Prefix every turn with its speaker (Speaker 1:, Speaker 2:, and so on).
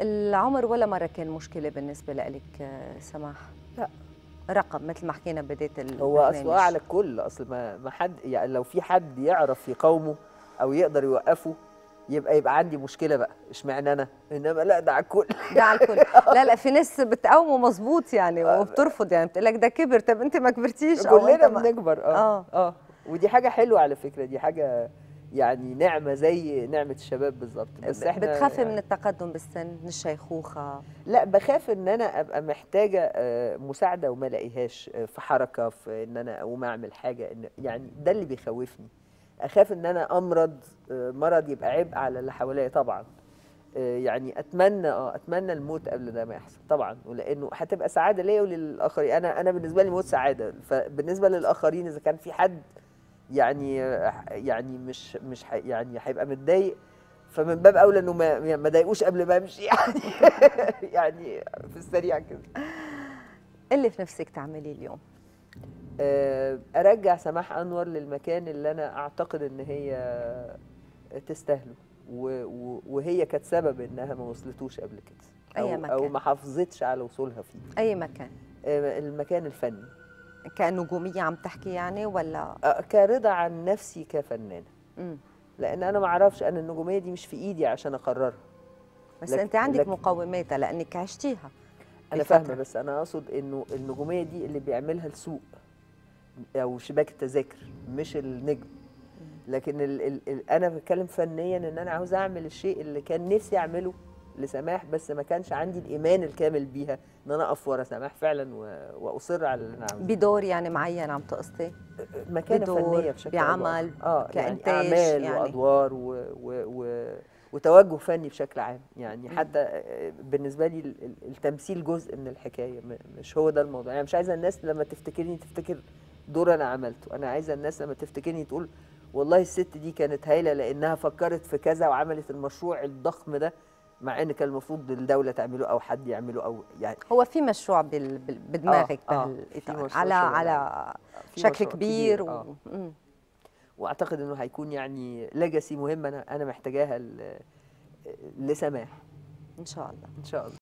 Speaker 1: العمر ولا مره كان مشكله بالنسبه لك سماح
Speaker 2: لا.
Speaker 1: رقم مثل ما حكينا بدايه
Speaker 2: هو
Speaker 1: البرنامج.
Speaker 2: اصله اعلى الكل اصل ما ما حد يعني لو في حد يعرف يقاومه او يقدر يوقفه يبقى يبقى عندي مشكله بقى اشمعنى انا انما لا ده على الكل
Speaker 1: ده على الكل لا لا في ناس بتقاومه مظبوط يعني وبترفض يعني بتقول لك ده كبر طب انت ما كبرتيش أو
Speaker 2: كلنا
Speaker 1: أنت ما-
Speaker 2: بنكبر اه
Speaker 1: آه.
Speaker 2: اه ودي حاجه حلوه على فكره دي حاجه يعني نعمه زي نعمه الشباب بالظبط بس احنا
Speaker 1: بتخافي
Speaker 2: يعني
Speaker 1: من التقدم بالسن من الشيخوخه
Speaker 2: لا بخاف ان انا ابقى محتاجه آه، مساعده وما الاقيهاش آه، في حركه في ان انا اقوم اعمل حاجه إن يعني ده اللي بيخوفني اخاف ان انا امرض آه، مرض يبقى عبء على اللي حواليا طبعا آه، يعني اتمنى اه اتمنى الموت قبل ده ما يحصل طبعا ولانه هتبقى سعاده ليا وللاخرين انا انا بالنسبه لي موت سعاده فبالنسبه للاخرين اذا كان في حد يعني آه، يعني مش مش ح- يعني هيبقى متضايق فمن باب اولى انه ما ما ضايقوش قبل ما امشي يعني يعني في السريع كده
Speaker 1: اللي في نفسك تعمليه اليوم
Speaker 2: آه، ارجع سماح انور للمكان اللي انا اعتقد ان هي تستاهله و- و- وهي كانت سبب انها ما وصلتوش قبل كده
Speaker 1: أي
Speaker 2: او,
Speaker 1: مكان.
Speaker 2: أو ما حافظتش على وصولها فيه
Speaker 1: اي مكان
Speaker 2: آه، المكان الفني
Speaker 1: كنجوميه عم تحكي يعني ولا
Speaker 2: آه، كرضا عن نفسي كفنانه
Speaker 1: مم.
Speaker 2: لان انا ما اعرفش انا النجوميه دي مش في ايدي عشان اقررها
Speaker 1: بس
Speaker 2: لك-
Speaker 1: انت عندك
Speaker 2: لك-
Speaker 1: مقوماتها لانك عشتيها
Speaker 2: انا
Speaker 1: بفترة.
Speaker 2: فاهمه بس انا اقصد انه النجوميه دي اللي بيعملها السوق او شباك التذاكر مش النجم لكن ال ال ال انا بتكلم فنيا ان انا عاوز اعمل الشيء اللي كان نفسي اعمله لسماح بس ما كانش عندي الايمان الكامل بيها ان انا اقف ورا سماح فعلا و- واصر على اللي انا عاوزه
Speaker 1: بدور يعني معين عم تقصدي
Speaker 2: مكانه
Speaker 1: بدور،
Speaker 2: فنيه بشكل أو
Speaker 1: بعمل،
Speaker 2: بآخر. اه
Speaker 1: كإنتاج
Speaker 2: يعني اعمال
Speaker 1: يعني.
Speaker 2: وادوار و و و وتوجه فني بشكل عام يعني حتى آه، بالنسبه لي ال- ال- التمثيل جزء من الحكايه م- مش هو ده الموضوع يعني مش عايزه الناس لما تفتكرني تفتكر دور انا عملته انا عايزه الناس لما تفتكرني تقول والله الست دي كانت هايله لانها فكرت في كذا وعملت المشروع الضخم ده مع ان كان المفروض الدوله تعمله او حد يعمله او يعني
Speaker 1: هو في مشروع بال... بال... بدماغك
Speaker 2: آه، آه،
Speaker 1: بهالاطار
Speaker 2: في مشروع
Speaker 1: على
Speaker 2: شغل
Speaker 1: على
Speaker 2: في
Speaker 1: شكل
Speaker 2: مشروع
Speaker 1: كبير,
Speaker 2: كبير،
Speaker 1: و...
Speaker 2: آه.
Speaker 1: مم.
Speaker 2: واعتقد انه هيكون يعني ليجاسي مهم انا انا محتاجاها ل- لسماح
Speaker 1: ان شاء الله
Speaker 2: ان شاء الله